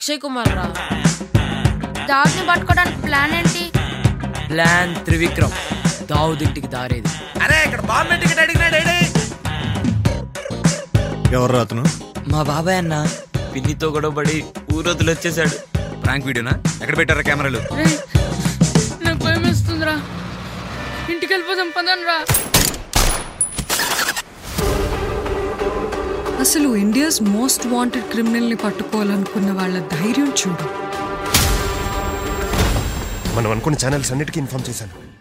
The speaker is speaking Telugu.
అక్షయ్ కుమార్ రా డాగ్ని పట్టుకోవడానికి ప్లాన్ ఏంటి ప్లాన్ త్రివిక్రమ్ దావుదింటికి దారేది అరే ఇక్కడ బాంబే టికెట్ అడిగినాడు ఏడే ఎవరు అతను మా బాబాయ్ అన్న పిన్నితో గొడవపడి ఊరొద్దులు వచ్చేసాడు ప్రాంక్ వీడియోనా ఎక్కడ పెట్టారా కెమెరాలు రేయ్, నాకు భయం వేస్తుందిరా ఇంటికి వెళ్ళిపోదాం పదం రా అసలు ఇండియాస్ మోస్ట్ వాంటెడ్ క్రిమినల్ ని పట్టుకోవాలనుకున్న వాళ్ళ ధైర్యం చూడు మనం అనుకున్న ఛానల్స్ అన్నిటికీ ఇన్ఫార్మ్ చేశాను